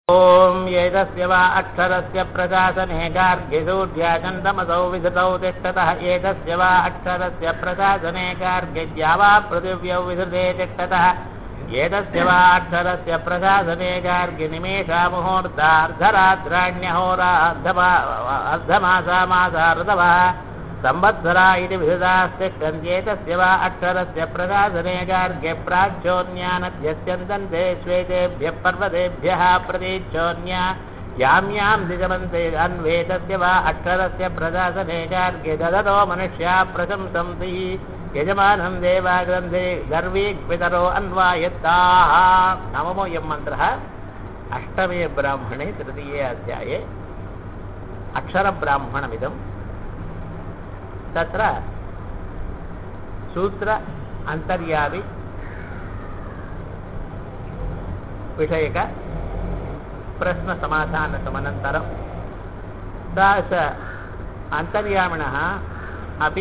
ॐ एतस्य वा अक्षरस्य प्रशासने गार्ग्यसूर्याचन्दमसौ विधतौ तिष्ठतः एतस्य वा अक्षरस्य प्रशासने गार्ग्यद्या वा पृथिव्यौ विधृते तिष्ठतः एतस्य वा अक्षरस्य प्रशासने गार्ग्यनिमेषा मुहूर्तार्धरात्राण्यहोरा अर्धमासा मासा ऋतवः संवत्सरा इति विहितास्तिष्ठन्त्येतस्य वा अक्षरस्य प्रशासने गार्ग्य प्राच्योन्यानद्यस्यन्तन्ते श्वेतेभ्यः पर्वतेभ्यः प्रतीच्छोन्या यां यां दिजमन्ते अन्वेतस्य वा अक्षरस्य प्रशासने गार्ग्य ददतो मनुष्या प्रशंसन्ति यजमानं देवा ग्रन्थे गर्वीक्पितरो अन्वायत्ताः नवमोऽयं मन्त्रः अष्टमे ब्राह्मणे तृतीये अध्याये अक्षरब्राह्मणमिदम् तत्र सूत्र अन्तर्यामि विषयक प्रश्नसमाधानसमनन्तरं सा च अन्तर्यामिणः अपि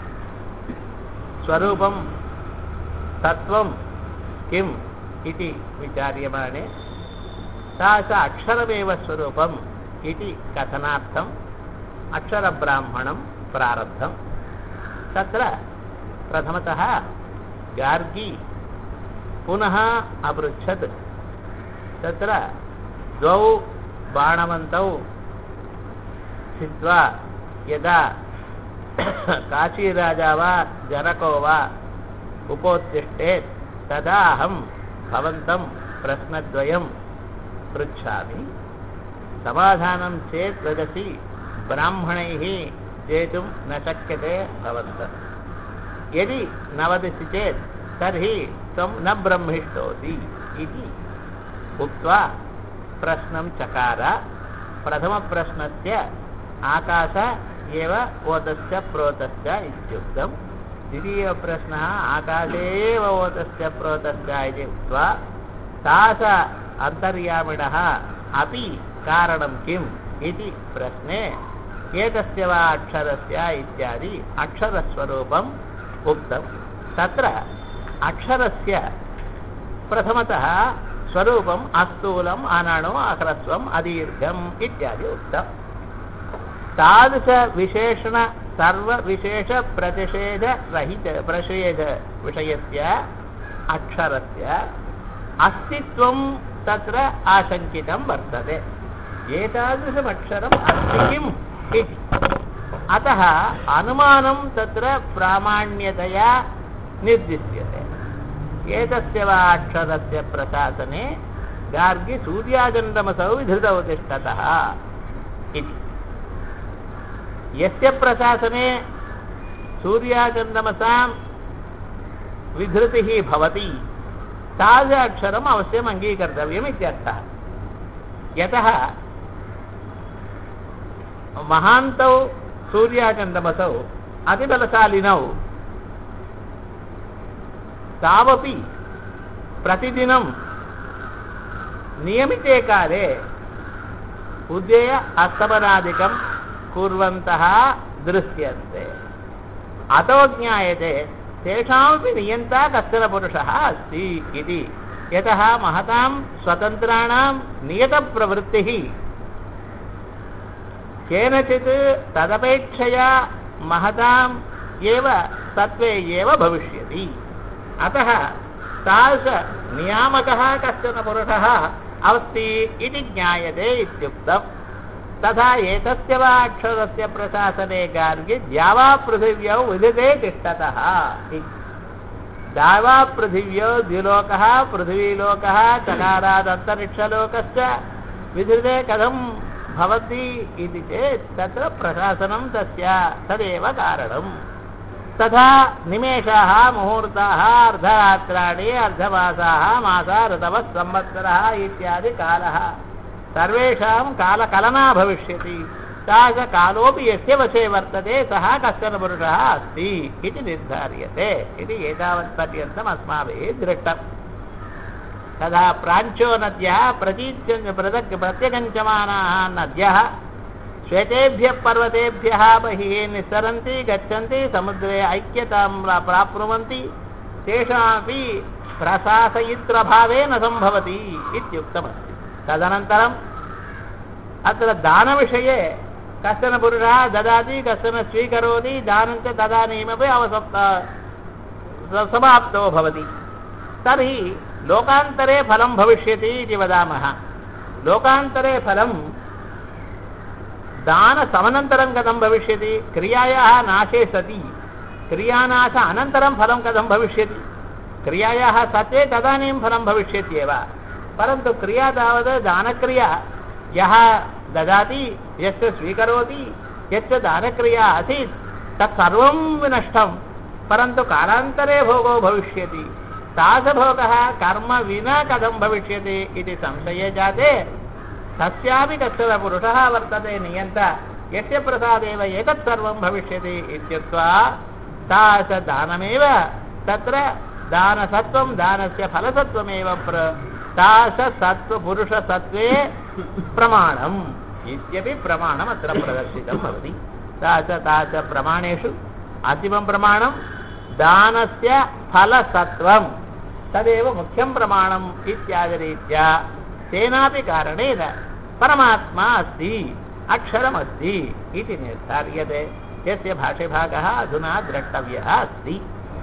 स्वरूपं तत्त्वं किम् इति विचार्यमाणे सा च अक्षरमेव स्वरूपम् इति कथनार्थम् अक्षरब्राह्मणं प्रारब्धम् तत्र प्रथमतः गार्गी पुनः अपृच्छत् तत्र द्वौ बाणवन्तौ स्थित्वा यदा काशीराजा वा जनको वा उपोत्तिष्ठेत् तदा अहं भवन्तं प्रश्नद्वयं पृच्छामि समाधानं चेत् वदसि ब्राह्मणैः जेतुं न शक्यते भवन्तः यदि न वदसि चेत् तर्हि त्वं न ब्रह्मिष्ठोसि इति उक्त्वा प्रश्नं चकार प्रथमप्रश्नस्य आकाश एव ओतस्य प्रोतस्य इत्युक्तं द्वितीयप्रश्नः आकाशे एव ओतस्य प्रोतस्य इति उक्त्वा तास अन्तर्यामिणः अपि कारणं किम् इति प्रश्ने एतस्य वा अक्षरस्य इत्यादि अक्षरस्वरूपम् उक्तं तत्र अक्षरस्य प्रथमतः स्वरूपम् अस्थूलम् अनणु अह्रस्वम् अदीर्घम् इत्यादि उक्तम् तादृशविशेषण सर्वविशेषप्रतिषेधरहित प्रषेधविषयस्य अक्षरस्य अस्तित्वं तत्र आशङ्कितं वर्तते एतादृशमक्षरम् अस्ति किम् इति अतः अनुमानं तत्र प्रामाण्यतया निर्दिश्यते एतस्य वा अक्षरस्य प्रशासने गार्गि सूर्याचन्द्रमसौ विधृतौ तिष्ठतः इति यस्य प्रशासने सूर्याचन्द्रमसां विधृतिः भवति तादृश अक्षरम् अवश्यम् अङ्गीकर्तव्यम् इत्यर्थः यतः महान्तौ सूर्याचन्द्रमसौ अतिबलशालिनौ तावपि प्रतिदिनं नियमिते काले उद्यय अस्तमनादिकं कुर्वन्तः दृश्यन्ते अतो ज्ञायते तेषामपि नियन्ता कश्चन पुरुषः अस्ति इति यतः महतां स्वतन्त्राणां नियतप्रवृत्तिः केनचित् तदपेक्षया महताम् एव तत्त्वे एव भविष्यति अतः तादृशनियामकः कश्चन पुरुषः अस्ति इति ज्ञायते इत्युक्तम् तथा एतस्य वा अक्षरस्य प्रशासने गार्गि द्यावापृथिव्यौ विदिते तिष्ठतः द्यावापृथिव्यौ द्विलोकः पृथिवीलोकः चकारादन्तरिक्षलोकश्च विधृते कथं भवति इति चेत् तत्र प्रशासनं तस्य तदेव कारणम् तथा निमेषाः मुहूर्ताः अर्धरात्राणि अर्धमासाः मासा ऋतवः संवत्सरः इत्यादि कालः सर्वेषां कालकलना भविष्यति सः च कालोपि यस्य वशे वर्तते सः कश्चन पुरुषः अस्ति इति निर्धार्यते इति एतावत्पर्यन्तम् अस्माभिः दृष्टम् तदा प्राञ्चो नद्यः प्रतीच्य पृथक् प्रत्यगञ्चमानाः नद्यः श्वेतेभ्यः पर्वतेभ्यः बहिः निस्सरन्ति गच्छन्ति समुद्रे ऐक्यतां प्राप्नुवन्ति तेषामपि प्रशासयित्रभावे न सम्भवति इत्युक्तमस्ति तदनन्तरम् अत्र दानविषये कश्चन पुरुषः ददाति कश्चन स्वीकरोति दानं च तदानीमपि अवसप्त स- समाप्तो भवति तर्हि लोकान्तरे फलं भविष्यति इति वदामः लोकान्तरे फलं दानसमनन्तरं कथं भविष्यति क्रियायाः नाशे सति क्रियानाश अनन्तरं फलं कथं भविष्यति क्रियायाः सत्ये तदानीं फलं भविष्यत्येव परन्तु क्रिया तावत् दानक्रिया यः ददाति यश्च स्वीकरोति यच्च दानक्रिया आसीत् तत्सर्वं विनष्टं परन्तु कालान्तरे भोगो भविष्यति तादृशभोगः कर्म विना कथं भविष्यति इति संशये जाते तस्यापि कश्चन पुरुषः वर्तते नियन्ता यस्य प्रसादेव एतत् सर्वं भविष्यति इत्युक्त्वा तादृशदानमेव तत्र दानसत्त्वं दानस्य फलसत्त्वमेव प्र तादृशसत्त्वपुरुषसत्त्वे प्रमाणम् इत्यपि प्रमाणम् अत्र प्रदर्शितं भवति तादृश तादृशप्रमाणेषु अन्तिमं प्रमाणं दानस्य फलसत्त्वं तदेव मुख्यं प्रमाणम् इत्यादिरीत्या तेनापि कारणेन परमात्मा अस्ति अक्षरमस्ति इति निर्धार्यते यस्य भाष्यभागः अधुना द्रष्टव्यः अस्ति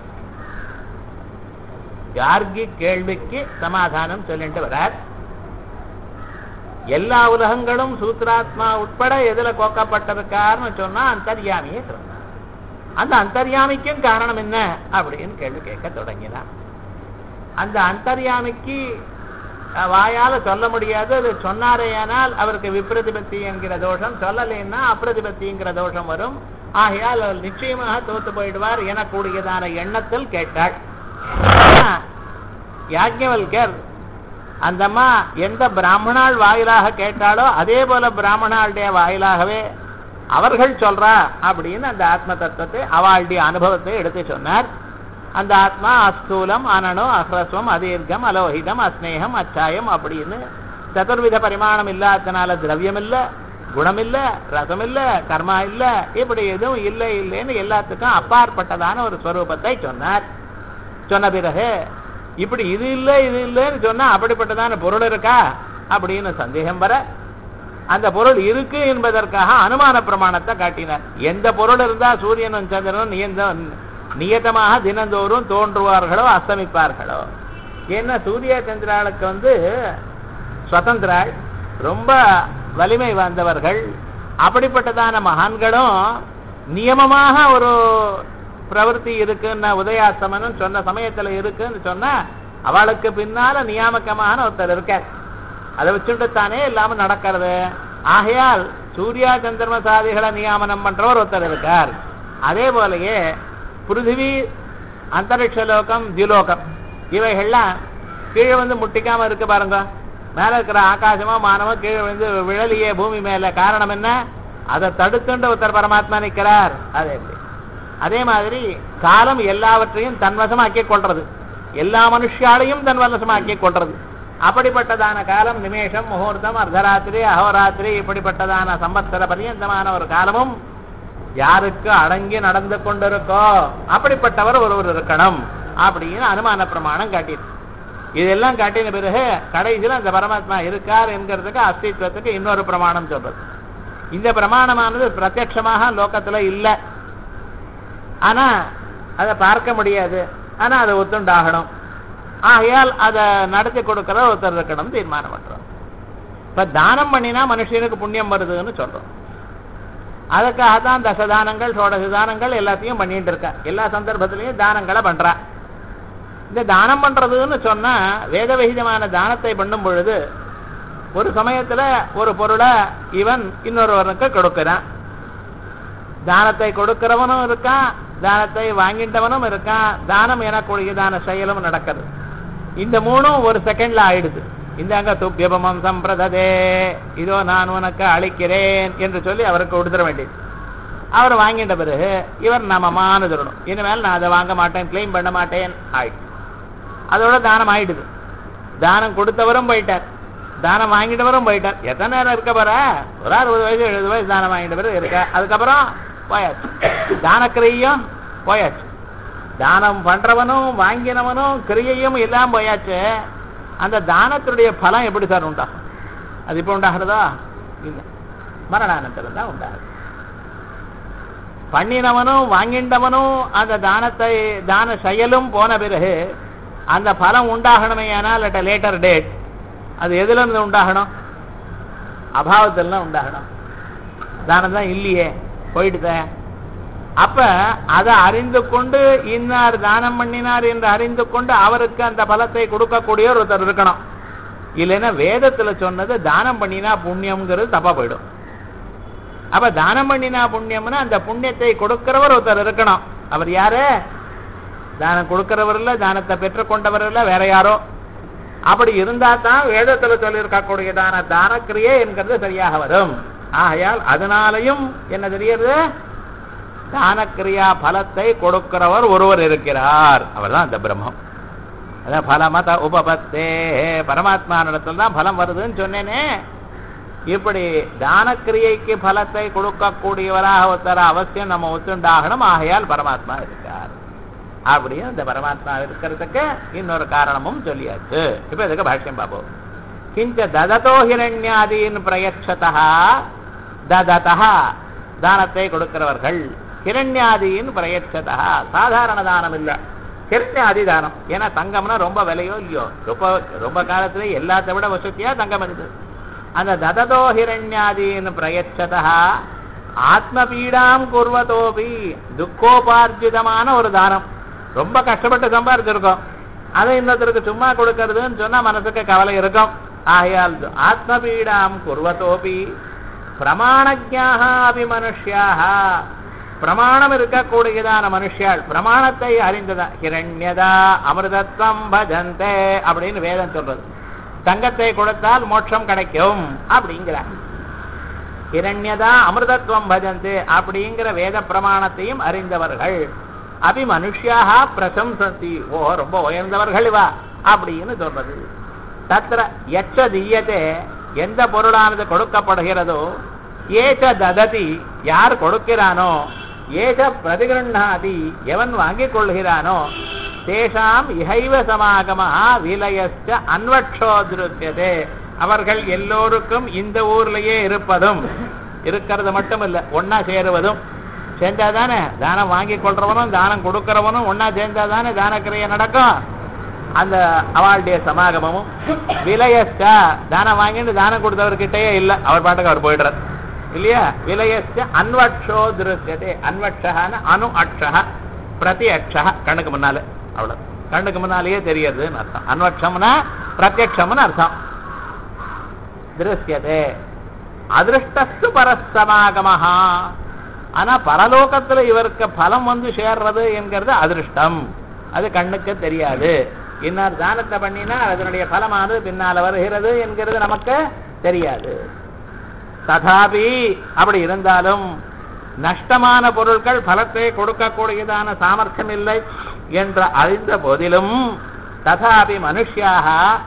கார்கி கேள்விக்கு சமாதானம் சொல்லிட்டு வரார் எல்லா உலகங்களும் சூத்ராத்மா உட்பட எதுல கோக்கப்பட்டிருக்காருன்னு சொன்னா அந்தர்யாமியே சொன்னார் அந்த அந்தர்யாமிக்கும் காரணம் என்ன அப்படின்னு கேள்வி கேட்க தொடங்கினார் அந்த அந்தர்யாமிக்கு அஹ், வாயால சொல்ல முடியாது அது சொன்னாரேயானால் அவருக்கு விப்ரதிபத்தி என்கிற தோஷம் சொல்லலைன்னா அப்பிரதிபத்திங்கிற தோஷம் வரும் ஆகையால் அவர் நிச்சயமாக தோத்து போயிடுவார் எனக்கூடியதான எண்ணத்தில் கேட்டாள் ஆனா, யாஜ்ஞவல்கர் அந்த அம்மா எந்த பிராமணாள் வாயிலாக கேட்டாலோ அதே போல பிராமணாளுடைய வாயிலாகவே அவர்கள் சொல்றா அப்படின்னு அந்த ஆத்ம தத்துவத்தை அவளுடைய அனுபவத்தை எடுத்து சொன்னார் அந்த ஆத்மா அஸ்தூலம் அனனு அஹ்ரஸ்வம் அதீர்க்கம் அலோஹிதம் அஸ்னேகம் அச்சாயம் அப்படின்னு சதுர்வித பரிமாணம் இல்லாதனால திரவியம் இல்ல குணம் இல்ல ரசம் இல்ல கர்மா இல்ல இப்படி எதுவும் இல்லை இல்லைன்னு எல்லாத்துக்கும் அப்பாற்பட்டதான ஒரு ஸ்வரூபத்தை சொன்னார் சொன்ன பிறகு இப்படி இது இல்லை இது இல்லைன்னு சொன்னா அப்படிப்பட்டதான பொருள் இருக்கா அப்படின்னு சந்தேகம் வர அந்த பொருள் இருக்கு என்பதற்காக அனுமான பிரமாணத்தை காட்டினார் எந்த பொருள் இருந்தா சூரியனும் சந்திரனும் நியந்த நியதமாக தினந்தோறும் தோன்றுவார்களோ அஸ்தமிப்பார்களோ ஏன்னா சூரிய சந்திராளுக்கு வந்து சுதந்திராள் ரொம்ப வலிமை வாய்ந்தவர்கள் அப்படிப்பட்டதான மகான்களும் நியமமாக ஒரு பிரவൃத்தி இருக்குன்னு உதயாஸ்தமனம் சொன்ன சமயத்துல இருக்குன்னு சொன்னா அவளுக்கு பின்னால நியாமக்கமான ஒருத்தர் இருக்கார் அதை வச்சுட்டு தானே இல்லாம நடக்கிறது ஆகையால் சூர்யா சந்திரமசாதிகளை நியாமனம் பண்றவர் ஒருத்தர் இருக்கார் அதே போலயே பிருத்திவி அந்தரிக்ஷ லோகம் திலோகம் இவைகள்லாம் கீழே வந்து முட்டிக்காம இருக்கு பாருங்க மேல இருக்கிற ஆகாசமோ மானமோ கீழே வந்து விழலியே பூமி மேல காரணம் என்ன அதை தடுத்துண்டு ஒருத்தர் பரமாத்மா நிற்கிறார் அது எப்படி அதே மாதிரி காலம் எல்லாவற்றையும் தன்வசமாக்கிக் கொள்றது எல்லா மனுஷாலையும் தன்வசமாக்கிக் கொள்றது அப்படிப்பட்டதான காலம் நிமேஷம் முகூர்த்தம் அர்த்தராத்திரி அகோராத்திரி இப்படிப்பட்டதான சம்பத்சர பரியந்தமான ஒரு காலமும் யாருக்கு அடங்கி நடந்து கொண்டிருக்கோ அப்படிப்பட்டவர் ஒருவர் இருக்கணும் அப்படின்னு அனுமான பிரமாணம் காட்டியிருக்கு இதெல்லாம் காட்டின பிறகு கடைசியில் அந்த பரமாத்மா இருக்கார் என்கிறதுக்கு அஸ்தித்வத்துக்கு இன்னொரு பிரமாணம் சொல்றது இந்த பிரமாணமானது பிரத்யட்சமாக லோகத்துல இல்லை ஆனா அதை பார்க்க முடியாது ஆனா அதை ஒத்துண்டாகணும் ஆகையால் அதை நடத்தி கொடுக்கிற ஒருத்தர் இருக்கணும் தீர்மானம் பண்றோம் இப்ப தானம் பண்ணினா மனுஷனுக்கு புண்ணியம் வருதுன்னு சொல்றோம் அதுக்காக தான் தசதானங்கள் சோடச தானங்கள் எல்லாத்தையும் பண்ணிட்டு இருக்கா எல்லா சந்தர்ப்பத்திலையும் தானங்களை பண்றா இந்த தானம் பண்றதுன்னு சொன்னா வேத விகிதமான தானத்தை பண்ணும் பொழுது ஒரு சமயத்துல ஒரு பொருளை இவன் இன்னொருவனுக்கு கொடுக்கிறான் தானத்தை கொடுக்கிறவனும் இருக்கான் தானத்தை வாங்கிட்டவனும் இருக்கான் தானம் எனக்கூடியதான செயலும் நடக்குது இந்த மூணும் ஒரு செகண்ட்ல ஆயிடுது இந்தாங்க துப்பியபமம் சம்பிரததே இதோ நான் உனக்கு அளிக்கிறேன் என்று சொல்லி அவருக்கு கொடுத்துட வேண்டியது அவர் வாங்கிட்ட பிறகு இவர் நமமான தரணும் இனிமேல் நான் அதை வாங்க மாட்டேன் கிளைம் பண்ண மாட்டேன் ஆயிடுச்சு அதோட தானம் ஆயிடுது தானம் கொடுத்தவரும் போயிட்டார் தானம் வாங்கிட்டவரும் போயிட்டார் எத்தனை நேரம் இருக்க போற ஒரு அறுபது வயசு எழுபது வயசு தானம் வாங்கிட்ட பிறகு இருக்க அதுக்கப்புறம் போயாச்சு தானக்கிரியும் போயாச்சு தானம் பண்றவனும் வாங்கினவனும் கிரியையும் எல்லாம் போயாச்சு அந்த தானத்தினுடைய பலம் எப்படி சார் உண்டா அது இப்போ உண்டாகிறதா இல்லை மரணானந்தரம் தான் உண்டாகுது பண்ணினவனும் வாங்கின்றவனும் அந்த தானத்தை தான செயலும் போன பிறகு அந்த பலம் உண்டாகணுமே ஆனால் அட் லேட்டர் டேட் அது எதுல இருந்து உண்டாகணும் அபாவத்துல உண்டாகணும் தானம் தான் இல்லையே போயிடுத அப்ப அதை அறிந்து கொண்டு இன்னார் தானம் பண்ணினார் என்று அறிந்து கொண்டு அவருக்கு அந்த பலத்தை கொடுக்கக்கூடிய ஒருத்தர் இருக்கணும் இல்லைன்னா வேதத்துல சொன்னது தானம் பண்ணினா புண்ணியம்ங்கிறது தப்பா போயிடும் அப்ப தானம் பண்ணினா புண்ணியம்னா அந்த புண்ணியத்தை கொடுக்கிறவர் ஒருத்தர் இருக்கணும் அவர் யாரு தானம் கொடுக்கிறவர் இல்ல தானத்தை பெற்றுக்கொண்டவர் இல்ல வேற யாரோ அப்படி இருந்தா தான் வேதத்துல சொல்லியிருக்கக்கூடியதான தானக்கிரியை என்கிறது சரியாக வரும் ஆகையால் அதனாலையும் என்ன தெரியுது தானக்கிரியா பலத்தை கொடுக்கிறவர் ஒருவர் இருக்கிறார் அவர்தான் அந்த பிரம்மம் அதான் பலமத உபபத்தே பரமாத்மா இடத்துல தான் பலம் வருதுன்னு சொன்னேனே இப்படி தானக்கிரியைக்கு பலத்தை கொடுக்கக்கூடியவராக ஒருத்தர அவசியம் நம்ம ஒத்துண்டாகணும் ஆகையால் பரமாத்மா இருக்கார் அப்படின்னு இந்த பரமாத்மா இருக்கிறதுக்கு இன்னொரு காரணமும் சொல்லியாச்சு இப்ப இதுக்கு பாஷ்யம் பார்ப்போம் கிஞ்ச தததோ ஹிரண்யாதீன் பிரயட்சதா தததா தானத்தை கொடுக்கிறவர்கள் ஹிரண்யாதியின் பிரயட்சதா சாதாரண தானம் இல்ல ஹிரண்யாதி தானம் ஏன்னா தங்கம்னா ரொம்ப விலையோ இல்லையோ ரொம்ப ரொம்ப காலத்துல எல்லாத்த விட வசதியா தங்கம் இருக்குது அந்த தததோ ஹிரண்யாதீன் பிரயட்சதா ஆத்ம பீடாம் குர்வதோபி துக்கோபார்ஜிதமான ஒரு தானம் ரொம்ப கஷ்டப்பட்டு சம்பாரிச்சிருக்கோம் அதை இன்னொருத்தருக்கு சும்மா கொடுக்கறதுன்னு சொன்னா மனசுக்கு கவலை இருக்கும் ஆகையால் ஆத்ம பீடாம் குர்வதோபி பிரமாணஜாக அபி மனுஷியாக பிரமாணம் இருக்கக்கூடியதான மனுஷியாள் பிரமாணத்தை அறிந்ததா ஹிரண்யதா அமிர்தத்வம் பஜந்தே அப்படின்னு வேதம் சொல்றது தங்கத்தை கொடுத்தால் மோட்சம் கிடைக்கும் அப்படிங்கிறார் ஹிரண்யதா அமிர்தத்வம் பஜந்தே அப்படிங்கிற வேத பிரமாணத்தையும் அறிந்தவர்கள் அபி மனுஷியாக பிரசம்சந்தி ஓ ரொம்ப உயர்ந்தவர்கள் இவா அப்படின்னு சொல்றது தத்திர எச்ச தீயத்தே எந்த பொருளானது கொடுக்கப்படுகிறதோ ஏச்ச தததி யார் கொடுக்கிறானோ ஏச்ச பிரதிகிருண்ணாதி எவன் வாங்கிக் கொள்கிறானோ தேஷாம் இகைவ சமாகமா விலயஸ்ட அன்வட்சோதிருத்தியதே அவர்கள் எல்லோருக்கும் இந்த ஊர்லயே இருப்பதும் இருக்கிறது மட்டும் இல்ல ஒன்னா சேருவதும் சேர்ந்தாதானே தானம் வாங்கி கொள்றவனும் தானம் கொடுக்கிறவனும் ஒன்னா சேர்ந்தாதானே தானக்கிரைய நடக்கும் அந்த அவளுடைய சமாகமமும் விலையஸ்டா தானம் வாங்கிட்டு தானம் கொடுத்தவர்கிட்டயே இல்ல அவர் பாட்டுக்கு அவர் போயிடுறார் இல்லையா விலையஸ்ட அன்வட்சோ திருஷ்யதே அன்வட்சகான அணு அக்ஷா பிரதி அக்ஷா கண்ணுக்கு முன்னால அவ்வளவு கண்ணுக்கு முன்னாலேயே தெரியுதுன்னு அர்த்தம் அன்வட்சம்னா பிரத்யக்ஷம்னு அர்த்தம் திருஷ்யதே அதிருஷ்டஸ்து பரசமாகமஹா ஆனா பரலோகத்துல இவருக்கு பலம் வந்து சேர்றது என்கிறது அதிருஷ்டம் அது கண்ணுக்கு தெரியாது இன்னார் தானத்தை பண்ணினா அதனுடைய பலமானது பின்னால வருகிறது என்கிறது நமக்கு தெரியாது ததாபி அப்படி இருந்தாலும் நஷ்டமான பொருட்கள் பலத்தை கொடுக்கக்கூடியதான சாமர்த்தியம் இல்லை என்று அறிந்த போதிலும் ததாபி மனுஷியாக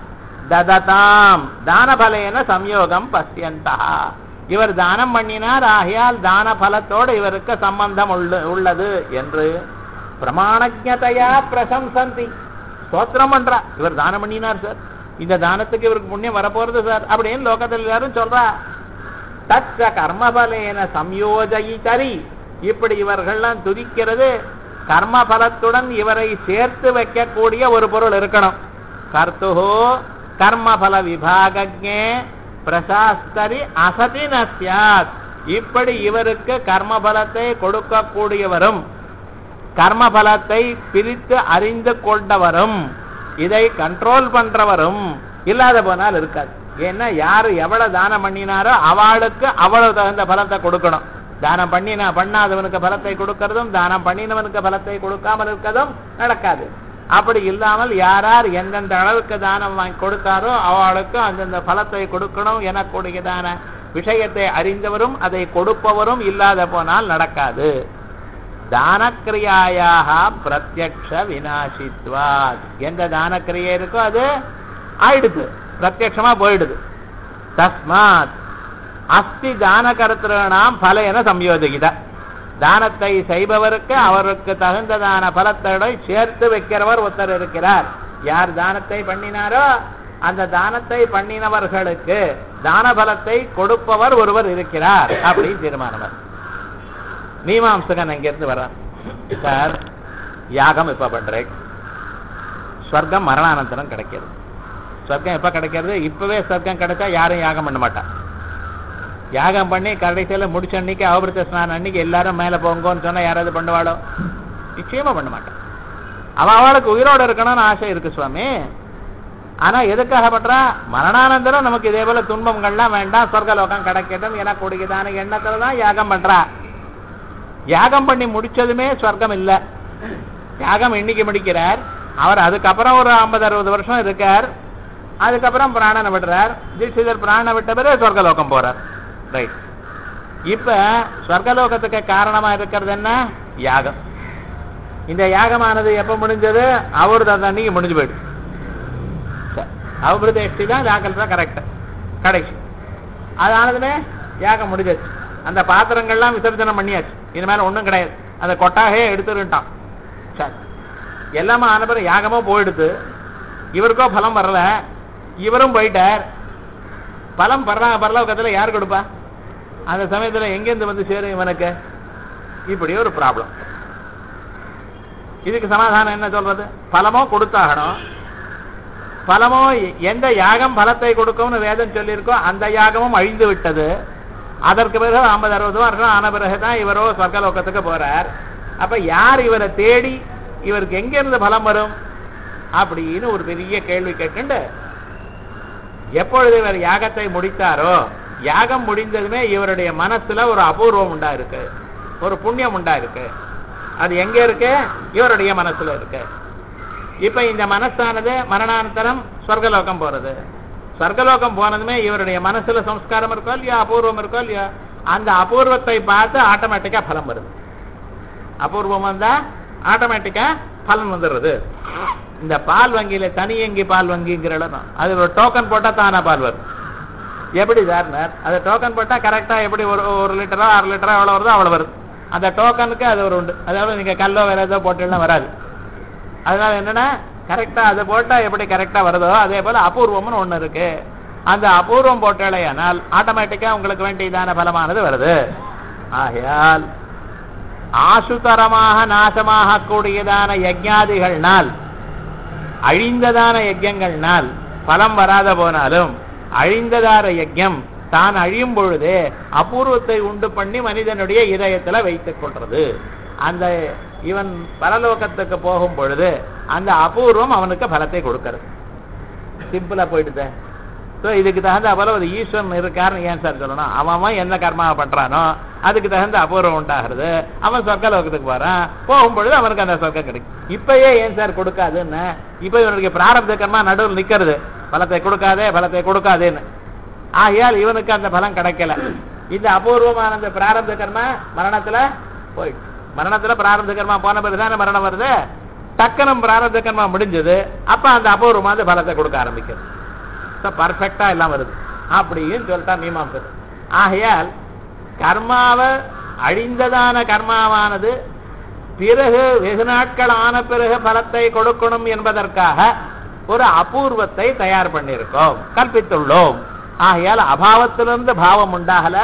தததாம் தானபலேன சம்யோகம் பசியந்தா இவர் தானம் பண்ணினார் ஆகையால் தான பலத்தோடு இவருக்கு சம்பந்தம் உள்ள- உள்ளது என்று பிரமாணஜதையா பிரசம்சந்தி ஸ்தோத்திரம் பண்றா இவர் தானம் பண்ணினார் சார் இந்த தானத்துக்கு இவருக்கு புண்ணியம் வரப்போறது சார் அப்படின்னு லோகத்தில் எல்லாரும் சொல்றா தச்ச கர்மபலேன சம்யோஜயிதரி இப்படி இவர்கள்லாம் துதிக்கிறது கர்மபலத்துடன் இவரை சேர்த்து வைக்கக்கூடிய ஒரு பொருள் இருக்கணும் கர்த்துஹோ கர்மபல விபாகஜே பிரசாஸ்தரி அசதி நசியாத் இப்படி இவருக்கு கர்மபலத்தை கொடுக்கக்கூடியவரும் கர்மபலத்தை பிரித்து அறிந்து கொண்டவரும் இதை கண்ட்ரோல் பண்றவரும் இல்லாத போனால் இருக்காது ஏன்னா யாரு எவ்வளவு தானம் பண்ணினாரோ அவளுக்கு அவ்வளவு தகுந்த பலத்தை கொடுக்கணும் தானம் பண்ணினா பண்ணாதவனுக்கு பலத்தை கொடுக்கறதும் தானம் பண்ணினவனுக்கு பலத்தை கொடுக்காமல் இருக்கிறதும் நடக்காது அப்படி இல்லாமல் யாரார் எந்தெந்த அளவுக்கு தானம் வாங்கி கொடுத்தாரோ அவளுக்கு அந்தந்த பலத்தை கொடுக்கணும் எனக்கூடியதான விஷயத்தை அறிந்தவரும் அதை கொடுப்பவரும் இல்லாத போனால் நடக்காது தானக்கிரியாயாக பிரத்யக்ஷ வினாசித்வாத் எந்த தானக்கிரியை இருக்கோ அது ஆயிடுது பிரத்யக்ஷமா போயிடுது தஸ்மாத் அஸ்தி தான கருத்திராம் பலையன சம்யோஜகித தானத்தை செய்பவருக்கு அவருக்கு தகுந்ததான பலத்தோட சேர்த்து வைக்கிறவர் ஒருத்தர் இருக்கிறார் யார் தானத்தை பண்ணினாரோ அந்த தானத்தை பண்ணினவர்களுக்கு தான பலத்தை கொடுப்பவர் ஒருவர் இருக்கிறார் அப்படின்னு தீர்மானம் மீமாம்சகன் அங்கிருந்து வர்றான் சார் யாகம் இப்ப பண்றேன் ஸ்வர்க்கம் மரணானந்தரம் கிடைக்கிறது ஸ்வர்க்கம் எப்ப கிடைக்கிறது இப்பவே ஸ்வர்க்கம் கிடைச்சா யாரும் யாகம் பண்ண மாட்டான் யாகம் பண்ணி கடைசியில முடிச்ச அன்னைக்கு அவபிரத்த ஸ்நானம் அன்னைக்கு எல்லாரும் மேல போங்கன்னு சொன்னா யாராவது பண்ணுவாளோ நிச்சயமா பண்ண மாட்டான் அவ அவளுக்கு உயிரோட இருக்கணும்னு ஆசை இருக்கு சுவாமி ஆனா எதுக்காக பண்றா மரணானந்தரம் நமக்கு இதே போல துன்பங்கள்லாம் வேண்டாம் சொர்க்கலோகம் கிடைக்கட்டும் என கொடுக்குதான எண்ணத்துல தான் யாகம் பண்றா யாகம் பண்ணி முடிச்சதுமே சொர்க்கம் இல்ல யாகம் எண்ணிக்கை முடிக்கிறார் அவர் அதுக்கப்புறம் ஒரு ஐம்பது அறுபது வருஷம் இருக்கார் அதுக்கப்புறம் பிராணனை விடுறார் தீட்சிதர் பிராணனை விட்ட பிறகு சொர்க்கலோகம் போறார் ரைட் இப்ப சொர்க்கலோகத்துக்கு காரணமா இருக்கிறது என்ன யாகம் இந்த யாகமானது எப்ப முடிஞ்சது அவரு அந்த அன்னைக்கு முடிஞ்சு போயிடுச்சு அவருடைய எஷ்டி தான் யாகம் தான் கரெக்ட் கடைசி அது ஆனதுமே யாகம் முடிஞ்சாச்சு அந்த பாத்திரங்கள்லாம் விசர்ஜனம் பண்ணியாச்சு இனிமேல் ஒண்ணும் கிடையாது அந்த கொட்டாகவே எடுத்துருட்டான் சரி எல்லாமே ஆன பிறகு யாகமோ போயிடுது இவருக்கோ பலம் வரல இவரும் போயிட்டார் பலம் பரலா பரலோகத்துல யார் கொடுப்பா அந்த சமயத்துல எங்கேருந்து வந்து சேரும் இவனுக்கு இப்படி ஒரு ப்ராப்ளம் இதுக்கு சமாதானம் என்ன சொல்றது பலமோ கொடுத்தாகணும் பலமோ எந்த யாகம் பலத்தை கொடுக்கும்னு வேதம் சொல்லியிருக்கோ அந்த யாகமும் அழிந்து விட்டது அதற்கு பிறகு ஐம்பது அறுபது வருஷம் ஆன பிறகுதான் இவரோ சொர்க்கலோகத்துக்கு போறார் அப்ப யார் இவரை தேடி இவருக்கு எங்க இருந்து பலம் வரும் அப்படின்னு ஒரு பெரிய கேள்வி கேட்குண்டு எப்பொழுது இவர் யாகத்தை முடித்தாரோ யாகம் முடிந்ததுமே இவருடைய மனசுல ஒரு அபூர்வம் உண்டா இருக்கு ஒரு புண்ணியம் உண்டா இருக்கு அது எங்க இருக்கு இவருடைய மனசுல இருக்கு இப்ப இந்த மனசானது மரணானந்தரம் சொர்க்கலோகம் போறது சொர்க்கலோகம் போனதுமே இவருடைய மனசுல சம்ஸ்காரம் இருக்கோ இல்லையா அபூர்வம் இருக்கோ இல்லையா அந்த அபூர்வத்தை பார்த்து ஆட்டோமேட்டிக்கா பலம் வருது அபூர்வம் வந்தா ஆட்டோமேட்டிக்கா பலன் வந்துடுறது இந்த பால் வங்கியில தனியங்கி பால் வங்கிங்கிற இடம் அது ஒரு டோக்கன் போட்டா தானா பால் வரும் எப்படி சார் அது டோக்கன் போட்டா கரெக்டா எப்படி ஒரு ஒரு லிட்டரோ அரை லிட்டரோ எவ்வளவு வருதோ அவ்வளவு வருது அந்த டோக்கனுக்கு அது ஒரு உண்டு அதாவது நீங்க கல்லோ வேற ஏதோ போட்டுலாம் வராது அதனால என்னன்னா கரெக்டா அதை போட்டா எப்படி கரெக்டா வருதோ அதே போல அபூர்வம்னு ஒண்ணு இருக்கு அந்த அபூர்வம் போட்டாலேயானால் ஆட்டோமேட்டிக்கா உங்களுக்கு வேண்டியதான பலமானது வருது ஆகையால் ஆசுதரமாக நாசமாக கூடியதான யஜ்ஞாதிகள்னால் அழிந்ததான யஜ்யங்கள்னால் பலம் வராத போனாலும் அழிந்ததார யஜ்யம் தான் அழியும் பொழுது அபூர்வத்தை உண்டு பண்ணி மனிதனுடைய இதயத்துல வைத்துக் கொள்றது அந்த இவன் பரலோகத்துக்கு போகும் பொழுது அந்த அபூர்வம் அவனுக்கு பலத்தை கொடுக்கிறது சிம்பிளா போயிடுது ஸோ இதுக்கு தகுந்த போல ஒரு ஈஸ்வரன் இருக்காருன்னு ஏன் சார் சொல்லணும் அவன் அவன் என்ன கர்மாவை பண்றானோ அதுக்கு தகுந்த அபூர்வம் உண்டாகிறது அவன் சொர்க்கலோகத்துக்கு போறான் போகும்பொழுது அவனுக்கு அந்த சொர்க்கம் கிடைக்கும் இப்பயே ஏன் சார் கொடுக்காதுன்னு இப்ப இவனுடைய பிராரப்த கர்மா நடுவில் நிக்கிறது பலத்தை கொடுக்காதே பலத்தை கொடுக்காதேன்னு ஆகையால் இவனுக்கு அந்த பலம் கிடைக்கல இந்த அபூர்வமான அந்த பிராரப்த கர்மா மரணத்துல போயிடுச்சு மரணத்துல பிராரப்த கர்மா போன பிறகுதானே மரணம் வருது டக்குனும் பிராரப்த கர்மா முடிஞ்சது அப்ப அந்த அபூர்வமான பலத்தை கொடுக்க ஆரம்பிக்கிறது பர்ஃபெக்டா எல்லாம் வருது அப்படின்னு சொல்லிட்டா மீமாம்சர் ஆகையால் கர்மாவை அழிந்ததான கர்மாவானது பிறகு வெகு நாட்கள் ஆன பிறகு பலத்தை கொடுக்கணும் என்பதற்காக ஒரு அபூர்வத்தை தயார் பண்ணியிருக்கோம் கற்பித்துள்ளோம் ஆகையால் அபாவத்திலிருந்து பாவம் உண்டாகல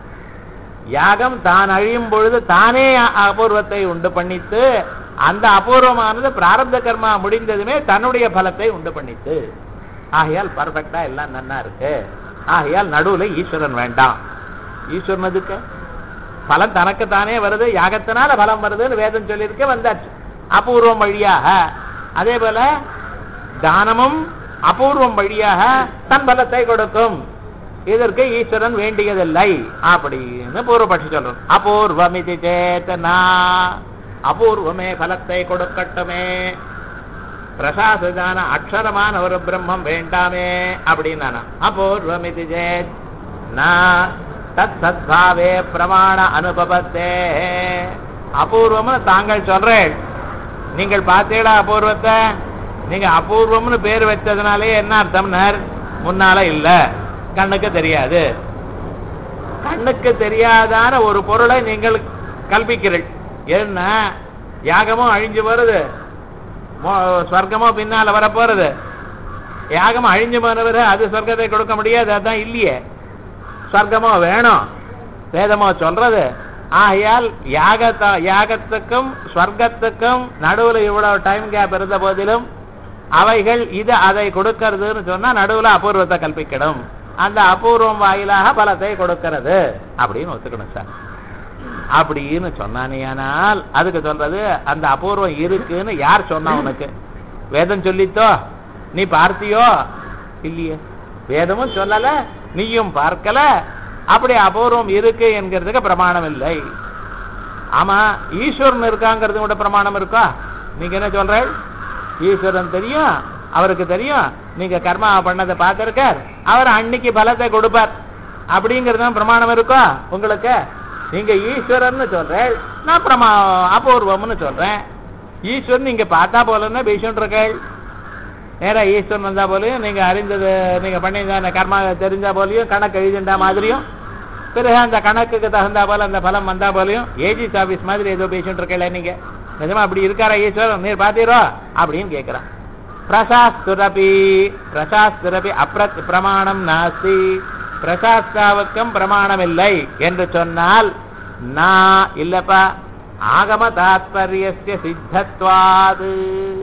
யாகம் தான் அழியும் பொழுது தானே அபூர்வத்தை உண்டு பண்ணித்து அந்த அபூர்வமானது பிராரப்த கர்மா முடிந்ததுமே தன்னுடைய பலத்தை உண்டு பண்ணித்து ஆகையால் பர்ஃபெக்டா எல்லாம் நன்னா இருக்கு ஆகையால் நடுவுல ஈஸ்வரன் வேண்டாம் ஈஸ்வரன் எதுக்கு பலம் தனக்கு தானே வருது யாகத்தினால பலம் வருதுன்னு வேதம் சொல்லியிருக்க வந்தாச்சு அபூர்வம் வழியாக அதே போல தானமும் அபூர்வம் வழியாக தன் பலத்தை கொடுக்கும் இதற்கு ஈஸ்வரன் வேண்டியதில்லை அப்படின்னு பூர்வபட்சி சொல்றோம் அபூர்வமிதி சேத்தனா அபூர்வமே பலத்தை கொடுக்கட்டுமே பிரசாசதான அக்ஷரமான ஒரு பிரம்மம் வேண்டாமே அப்படின்னு அபூர்வமிதி சேத் தத் சத்பாவே பிரமாண அனுபவத்தே அபூர்வம்னு தாங்கள் சொல்றேன் நீங்கள் பார்த்தீங்களா அபூர்வத்தை நீங்க அபூர்வம்னு பேர் வச்சதுனாலே என்ன அர்த்தம்னார் முன்னால இல்ல கண்ணுக்கு தெரியாது கண்ணுக்கு தெரியாதான ஒரு பொருளை நீங்கள் கல்பிக்கிறீர்கள் என்ன யாகமும் அழிஞ்சு வருது ஸ்வர்க்கமோ பின்னால வர போறது யாகம் அழிஞ்சு போனவர் அது சொர்க்கத்தை கொடுக்க முடியாது அதான் இல்லையே சொர்க்கமோ வேணும் வேதமோ சொல்றது ஆகையால் யாகத்த யாகத்துக்கும் ஸ்வர்க்கத்துக்கும் நடுவுல இவ்வளவு டைம் கேப் இருந்த போதிலும் அவைகள் இது அதை கொடுக்கறதுன்னு சொன்னா நடுவுல அபூர்வத்தை கல்பிக்கணும் அந்த அபூர்வம் வாயிலாக பலத்தை கொடுக்கிறது அப்படின்னு ஒத்துக்கணும் சார் அப்படின்னு சொன்னானேயானால் அதுக்கு சொல்றது அந்த அபூர்வம் இருக்குன்னு யார் சொன்னா உனக்கு வேதம் சொல்லித்தோ நீ பார்த்தியோ இல்லையே வேதமும் சொல்லல நீயும் பார்க்கல அப்படி அபூர்வம் இருக்கு என்கிறதுக்கு பிரமாணம் இல்லை ஆமா ஈஸ்வரன் இருக்காங்கிறது கூட பிரமாணம் இருக்கா நீங்க என்ன சொல்ற ஈஸ்வரன் தெரியும் அவருக்கு தெரியும் நீங்க கர்மா பண்ணதை பார்த்திருக்கார் அவர் அன்னைக்கு பலத்தை கொடுப்பார் அப்படிங்கிறது தான் பிரமாணம் இருக்கா உங்களுக்கு நீங்க ஈஸ்வரன் சொல்றேன் நான் பிரமா அபூர்வம்னு சொல்றேன் ஈஸ்வரன் நீங்க பார்த்தா போலன்னா பேசிட்டு இருக்கேள் நேரா ஈஸ்வரன் வந்தா போலயும் நீங்க அறிந்தது நீங்க பண்ணியிருந்த கர்மா தெரிஞ்சா போலயும் கணக்கு எழுதிண்டா மாதிரியும் பிறகு அந்த கணக்குக்கு தகுந்தா போல அந்த பலம் வந்தா போலயும் ஏஜிஸ் ஆபீஸ் மாதிரி ஏதோ பேசிட்டு இருக்கல நீங்க நிஜமா அப்படி இருக்காரா ஈஸ்வரன் நீர் பாத்தீரோ அப்படின்னு கேட்கிறான் பிரசாஸ்துரபி பிரசாஸ்துரபி அப்ரத் பிரமாணம் நாஸ்தி பிரசாஸ்தாவுக்கும் பிரமாணம் இல்லை என்று சொன்னால் நான் இல்லப்பா ஆகம தாத்பரியஸ்ய சித்தத்வாது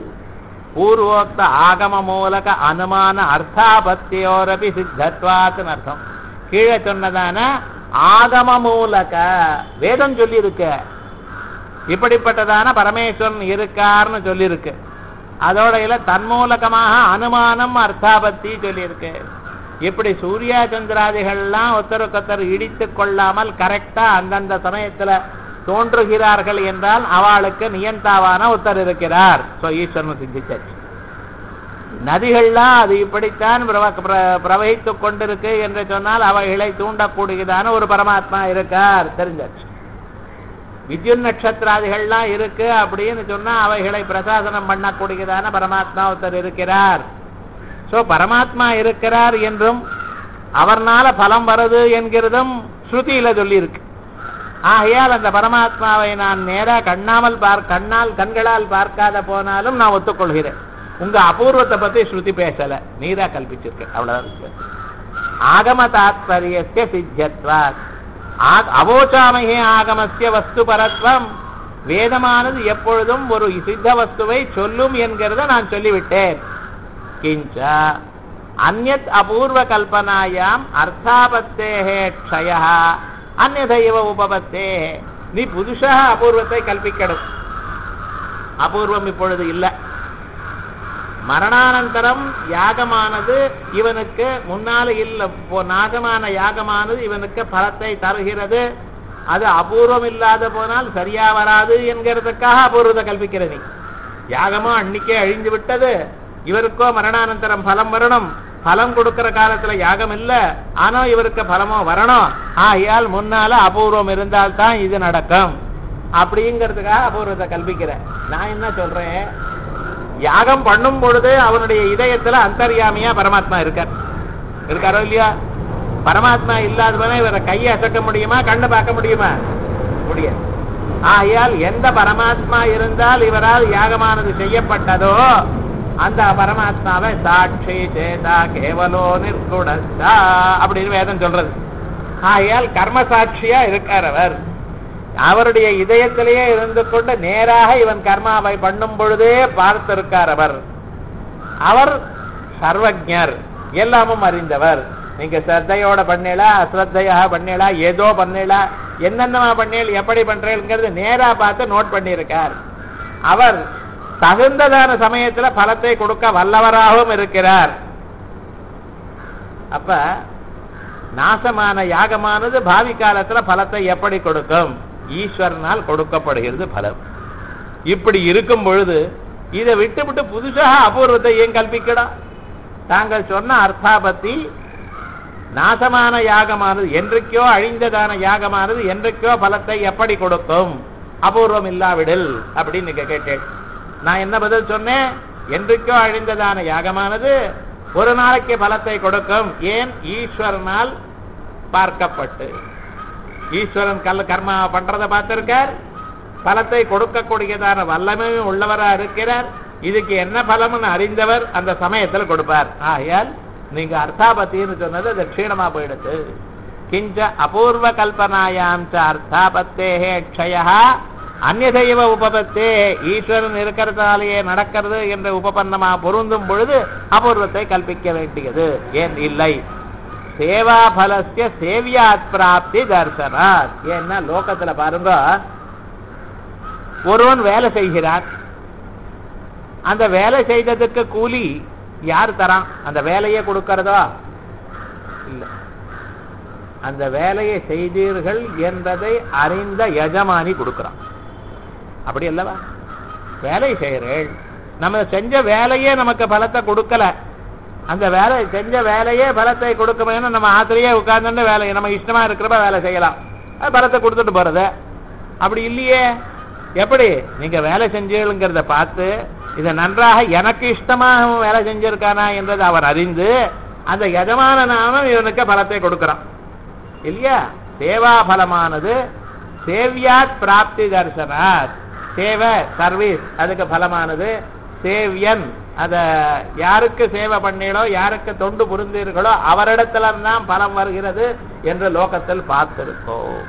பூர்வோக்த ஆகம மூலக அனுமான அர்த்தாபத்தியோரபி சித்தத்வாத்துன்னு அர்த்தம் கீழே சொன்னதான ஆகம மூலக வேதம் சொல்லி இருக்கு இப்படிப்பட்டதான பரமேஸ்வரன் இருக்கார்னு சொல்லியிருக்கு அதோட இல்ல தன்மூலகமாக அனுமானம் அர்த்தாபத்தி சொல்லியிருக்கு இப்படி சூர்யா சந்திராதிகள்லாம் ஒருத்தருக்கொத்தர் இடித்து கொள்ளாமல் கரெக்டா அந்தந்த சமயத்துல தோன்றுகிறார்கள் என்றால் அவளுக்கு நியந்தாவான ஒருத்தர் இருக்கிறார் சோ ஈஸ்வரன் சித்திச்சாச்சு நதிகள்லாம் அது இப்படித்தான் பிரவ- பிர- பிரவகித்துக் கொண்டிருக்கு என்று சொன்னால் அவைகளை தூண்டக்கூடியதான ஒரு பரமாத்மா இருக்கார் தெரிஞ்சாச்சு வித்யுன் நட்சத்திராதிகள்லாம் இருக்கு அப்படின்னு சொன்னா அவைகளை பிரசாசனம் பண்ணக்கூடியதான பரமாத்மா ஒருத்தர் இருக்கிறார் சோ பரமாத்மா இருக்கிறார் என்றும் அவர்னால பலம் வருது என்கிறதும் ஸ்ருதியில சொல்லி இருக்கு ஆகையால் அந்த பரமாத்மாவை நான் நேரா கண்ணாமல் பார் கண்ணால் கண்களால் பார்க்காத போனாலும் நான் ஒத்துக்கொள்கிறேன் உங்க அபூர்வத்தை பத்தி ஸ்ருதி பேசல நீரா கல்பிச்சிருக்க அவ்வளவுதான் வித்தியாசம். ஆகம தாத்பரியஸ்ய சித்தியத்வாத் ஆ- அவோச்சாமகே ஆகமஸ்ய வஸ்து பரத்வம் வேதமானது எப்பொழுதும் ஒரு சித்த வஸ்துவை சொல்லும் என்கிறத நான் சொல்லிவிட்டேன் கிஞ்ச அந்யத் அபூர்வ கல்பனாயாம் அர்த்தாபத்தேஹே க்ஷய அந்நதைவ உபபத்தே நீ புதுசா அபூர்வத்தை கல்பிக்கணும் அபூர்வம் இப்பொழுது இல்லை மரணானந்தரம் யாகமானது இவனுக்கு முன்னால இல்ல இப்போ நாகமான யாகமானது இவனுக்கு பலத்தை தருகிறது அது அபூர்வம் இல்லாத போனால் சரியா வராது என்கிறதுக்காக அபூர்வத்தை கல்பிக்கிற நீ யாகமோ அன்னைக்கே அழிஞ்சு விட்டது இவருக்கோ மரணானந்தரம் பலம் வரணும் பலம் கொடுக்கிற காலத்துல யாகம் இல்ல ஆனா இவருக்கு பலமோ வரணும் ஆகையால் முன்னால அபூர்வம் இருந்தால்தான் இது நடக்கும் அப்படிங்கிறதுக்காக அபூர்வத்தை கல்பிக்கிறேன் நான் என்ன சொல்றேன் யாகம் பண்ணும் பொழுது அவனுடைய இதயத்துல அந்தர்யாமியா பரமாத்மா இருக்கார் இருக்காரோ இல்லையா பரமாத்மா இல்லாதவன இவரை கையை அசக்க முடியுமா கண்ணு பார்க்க முடியுமா முடியாது ஆகையால் எந்த பரமாத்மா இருந்தால் இவரால் யாகமானது செய்யப்பட்டதோ அந்த பரமாத்மாவை சாட்சி சேதா கேவலோ நிர்குணஸ்தா அப்படின்னு வேதம் சொல்றது ஆகையால் கர்ம சாட்சியா இருக்கார் அவர் அவருடைய இதயத்திலேயே இருந்து கொண்டு நேராக இவன் கர்மாவை பண்ணும் பொழுதே பார்த்திருக்கார் அவர் அவர் சர்வஜர் எல்லாமும் அறிந்தவர் நீங்க ஸ்ரத்தையோட பண்ணலா அஸ்ரத்தையாக பண்ணலா ஏதோ பண்ணலா என்னென்னமா பண்ணேள் எப்படி பண்றேங்கிறது நேரா பார்த்து நோட் பண்ணியிருக்கார் அவர் தகுந்ததான சமயத்துல பலத்தை கொடுக்க வல்லவராகவும் இருக்கிறார் அப்ப நாசமான யாகமானது பாவி காலத்துல பலத்தை எப்படி கொடுக்கும் ஈஸ்வரனால் கொடுக்கப்படுகிறது பலம் இப்படி இருக்கும் பொழுது இதை விட்டு விட்டு புதுசாக அபூர்வத்தை ஏன் கல்பிக்கடா தாங்கள் சொன்ன அர்த்தாபத்தி நாசமான யாகமானது என்றைக்கோ அழிந்ததான யாகமானது என்றைக்கோ பலத்தை எப்படி கொடுக்கும் அபூர்வம் இல்லாவிடில் அப்படின்னு நீங்க கேட்டேன் நான் என்ன பதில் சொன்னேன் என்றைக்கோ அழிந்ததான யாகமானது ஒரு நாளைக்கு பலத்தை கொடுக்கும் ஏன் ஈஸ்வரனால் பார்க்கப்பட்டு ஈஸ்வரன் கல்ல கர்மா பண்றத பார்த்திருக்கார் பலத்தை கொடுக்கக்கூடியதான வல்லமையும் உள்ளவரா இருக்கிறார் இதுக்கு என்ன பலம்னு அறிந்தவர் அந்த சமயத்துல கொடுப்பார் ஆகையால் நீங்க அர்த்தாபத்தின்னு சொன்னது அது க்ஷீணமா போயிடுது கிஞ்ச அபூர்வ கல்பனாயாம் ச அர்த்தாபத்தேகே க்ஷயா அந்நதைவ உபபத்தே ஈஸ்வரன் இருக்கிறதாலேயே நடக்கிறது என்ற உபபன்னமா பொருந்தும் பொழுது அபூர்வத்தை கல்பிக்க வேண்டியது ஏன் இல்லை சேவா பலஸ்ய சேவியாத் பிராப்தி தர்சனாத் ஏன்னா லோகத்துல பாருங்க ஒருவன் வேலை செய்கிறார் அந்த வேலை செய்ததுக்கு கூலி யார் தரான் அந்த வேலையை கொடுக்கறதா இல்ல அந்த வேலையை செய்தீர்கள் என்பதை அறிந்த எஜமானி கொடுக்கிறான் அப்படி அல்லவா வேலை செய்கிறேள் நம்ம செஞ்ச வேலையே நமக்கு பலத்தை கொடுக்கல அந்த வேலை செஞ்ச வேலையே பலத்தை கொடுக்கணும் நம்ம ஆத்திரையே உட்கார்ந்து வேலை நம்ம இஷ்டமா இருக்கிறப்ப வேலை செய்யலாம் அது பலத்தை கொடுத்துட்டு போறது அப்படி இல்லையே எப்படி நீங்க வேலை செஞ்சீங்கிறத பார்த்து இதை நன்றாக எனக்கு இஷ்டமாக அவன் வேலை செஞ்சிருக்கானா என்றதை அவர் அறிந்து அந்த எஜமான நாமம் இவனுக்கு பலத்தை கொடுக்கிறான் இல்லையா சேவா பலமானது சேவியாத் பிராப்தி தர்சனாத் சேவை சர்வீஸ் அதுக்கு பலமானது சேவியன் அத யாருக்கு சேவை பண்ணீங்களோ யாருக்கு தொண்டு புரிந்தீர்களோ அவரிடத்துல தான் பலம் வருகிறது என்று லோகத்தில் பார்த்திருக்கோம்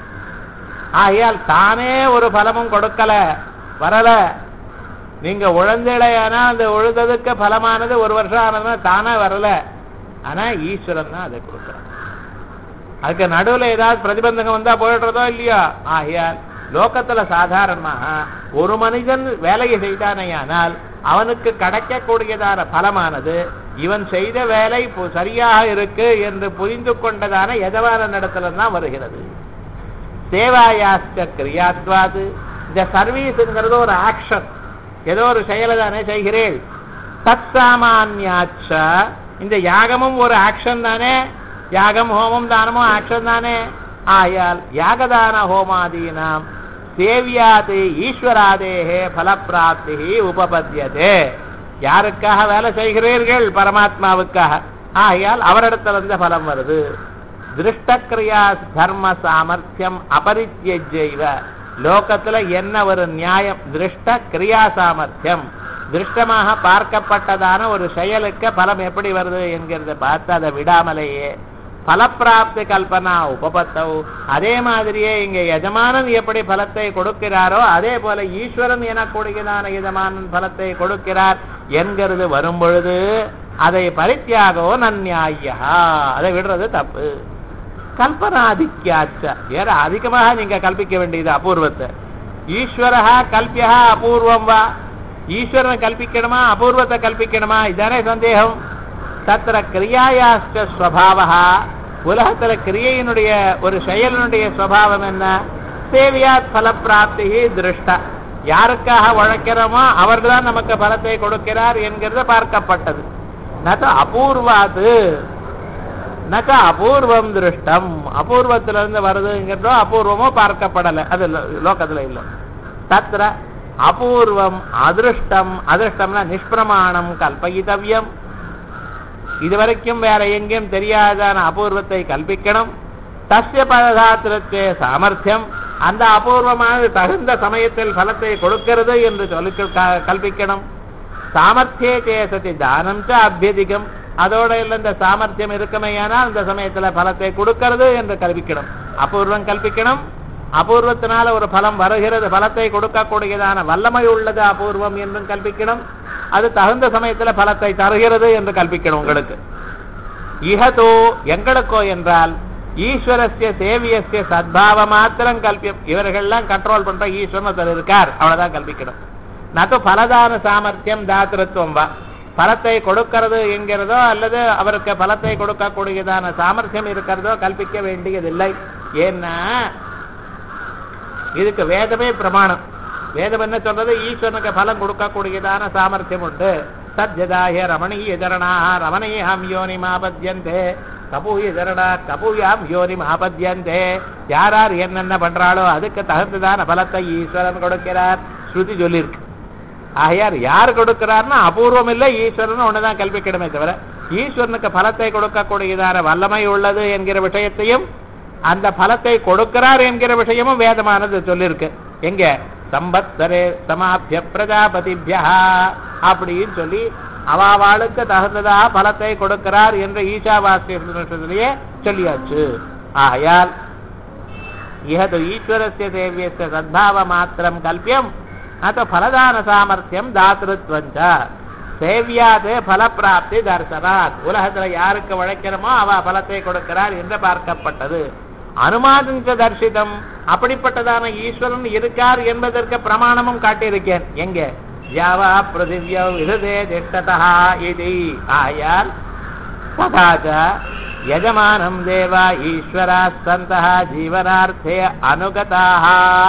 ஆகையால் தானே ஒரு பலமும் கொடுக்கல வரல நீங்க உழந்திடையானா அந்த உழுததுக்கு பலமானது ஒரு வருஷம் ஆனதுன்னா தானே வரல ஆனா ஈஸ்வரன் தான் அதை கொடுக்குறான் அதுக்கு நடுவுல ஏதாவது பிரதிபந்தகம் வந்தா போயிடுறதோ இல்லையோ ஆகையால் லோகத்துல சாதாரணமாக ஒரு மனிதன் வேலையை செய்தானேயானால் அவனுக்கு கிடைக்கக்கூடியதான பலமானது இவன் செய்த வேலை பு- சரியாக இருக்கு என்று புரிந்து கொண்டதான எதவான இடத்துல தான் வருகிறது சேவாயாஸ்ட கிரியாத்வாது இந்த சர்வீஸ்ங்கிறது ஒரு ஆக்ஷன் ஏதோ ஒரு செயலை தானே செய்கிறேள் தத் சாமான்யாச்ச இந்த யாகமும் ஒரு ஆக்ஷன் தானே யாகம் ஹோமம் தானமும் ஆக்ஷன் தானே ஆயால் யாகதான ஹோமாதீனாம் சேவியாதே ஈஸ்வராதேகே பலப்பிராப்தி உபபத்தியதே யாருக்காக வேலை செய்கிறீர்கள் பரமாத்மாவுக்காக ஆகையால் அவரிடத்துல இருந்து பலம் வருது திருஷ்டக்கிரியா தர்ம சாமர்த்தியம் அபரித்யஜைவ லோகத்துல என்ன ஒரு நியாயம் திருஷ்ட கிரியா சாமர்த்தியம் திருஷ்டமாக பார்க்கப்பட்டதான ஒரு செயலுக்கு பலம் எப்படி வருது என்கிறத பார்த்து அதை விடாமலேயே பலப்பிராப்தி கல்பனா உபபத்தவு அதே மாதிரியே இங்க எஜமானன் எப்படி பலத்தை கொடுக்கிறாரோ அதே போல ஈஸ்வரன் எனக்கூடியதான எஜமானன் பலத்தை கொடுக்கிறார் என்கிறது வரும் பொழுது அதை பரித்தியாகோ நன்யாயா அதை விடுறது தப்பு கல்பனாதித்யாச்ச வேற அதிகமாக நீங்க கல்பிக்க வேண்டியது அபூர்வத்தை ஈஸ்வரஹா கல்பியா அபூர்வம் வா ஈஸ்வரன் கல்பிக்கணுமா அபூர்வத்தை கல்பிக்கணுமா இதானே சந்தேகம் தத்திர கிரியாயாஸ்ட ஸ்வபாவா உலகத்துல கிரியையினுடைய ஒரு செயலினுடைய ஸ்வபாவம் என்ன சேவியாத் பலப்பிராப்தி திருஷ்ட யாருக்காக உழைக்கிறோமோ அவர்தான் நமக்கு பலத்தை கொடுக்கிறார் என்கிறது பார்க்கப்பட்டது நத அபூர்வாது நக அபூர்வம் திருஷ்டம் அபூர்வத்துல இருந்து வருதுங்கிறதோ அபூர்வமோ பார்க்கப்படல அது லோ- லோகத்துல இல்ல தத்ர அபூர்வம் அதிருஷ்டம் அதிருஷ்டம்னா நிஷ்பிரமாணம் கல்பயிதவ்யம் இதுவரைக்கும் வேற எங்கேயும் தெரியாதான அபூர்வத்தை கல்பிக்கணும் தஸ்ய பதாத்திரத்தே சாமர்த்தியம் அந்த அபூர்வமானது தகுந்த சமயத்தில் பலத்தை கொடுக்கிறது என்று சொல்லி க- கல்பிக்கணும் சாமர்த்தியே சேசதி தானம் ச அபியதிகம் அதோட இல்ல இந்த சாமர்த்தியம் இருக்குமையானால் அந்த சமயத்துல பலத்தை கொடுக்கிறது என்று கல்பிக்கணும் அபூர்வம் கல்பிக்கணும் அபூர்வத்தினால ஒரு பலம் வருகிறது பலத்தை கொடுக்கக்கூடியதான வல்லமை உள்ளது அபூர்வம் என்றும் கல்பிக்கணும் அது தகுந்த சமயத்துல பலத்தை தருகிறது என்று கல்பிக்கணும் உங்களுக்கு இஹதோ எங்களுக்கோ என்றால் ஈஸ்வரஸ்ய சேவியஸ்ய சத்பாவ மாத்திரம் கல்பியம் இவர்கள்லாம் கண்ட்ரோல் பண்ற ஈஸ்வரன் ஒருத்தர் இருக்கார் அவ்வளவுதான் கல்பிக்கணும் நது பலதான சாமர்த்தியம் தாத்திருத்துவம் வா பலத்தை கொடுக்கிறது என்கிறதோ அல்லது அவருக்கு பலத்தை கொடுக்கக்கூடியதான சாமர்த்தியம் இருக்கிறதோ கல்பிக்க வேண்டியதில்லை ஏன்னா இதுக்கு வேதமே பிரமாணம் வேதம் என்ன சொல்றது ஈஸ்வரனுக்கு பலம் கொடுக்கக்கூடியதான சாமர்த்தியம் உண்டு சத்யதாய ரமணீய ஜரணா ரமணீயாம் யோனி மாபத்யந்தே கபூய ஜரணா கபூயாம் யோனி மாபத்யந்தே யார் யார் என்னென்ன பண்றாளோ அதுக்கு தகுந்ததான பலத்தை ஈஸ்வரன் கொடுக்கிறார் ஸ்ருதி சொல்லியிருக்கு ஆகையார் யார் கொடுக்கிறார்னா அபூர்வம் இல்லை ஈஸ்வரன் ஒண்ணுதான் கல்பிக்கணுமே தவிர ஈஸ்வரனுக்கு பலத்தை கொடுக்கக்கூடியதான வல்லமை உள்ளது என்கிற விஷயத்தையும் அந்த பலத்தை கொடுக்கிறார் என்கிற விஷயமும் வேதமானது சொல்லியிருக்கு எங்க சம்பத்சரே சமாபிய பிரஜாபதிபியா அப்படின்னு சொல்லி அவாவாளுக்கு தகுந்ததா பலத்தை கொடுக்கிறார் என்ற ஈஷாவாசிய சொல்லியாச்சு ஆகையால் இஹது ஈஸ்வரஸ்ய தேவியஸ்ய சத்பாவ மாத்திரம் கல்பியம் அத்த பலதான சாமர்த்தியம் தாத்திருத்வஞ்ச சேவியாது பலப்பிராப்தி தர்சனாத் உலகத்துல யாருக்கு உழைக்கிறோமோ அவ பலத்தை கொடுக்கிறார் என்று பார்க்கப்பட்டது அனுமானிச்ச தர்சிதம் அப்படிப்பட்டதான ஈஸ்வரன் இருக்கார் என்பதற்கு பிரமாணமும் காட்டியிருக்கேன் எங்க யாவா பிருதிவியோ விருதே திஷ்டதா இது ஆயால் ததாச்ச யஜமானம் தேவா ஈஸ்வரா சந்தா ஜீவனார்த்தே அனுகதாக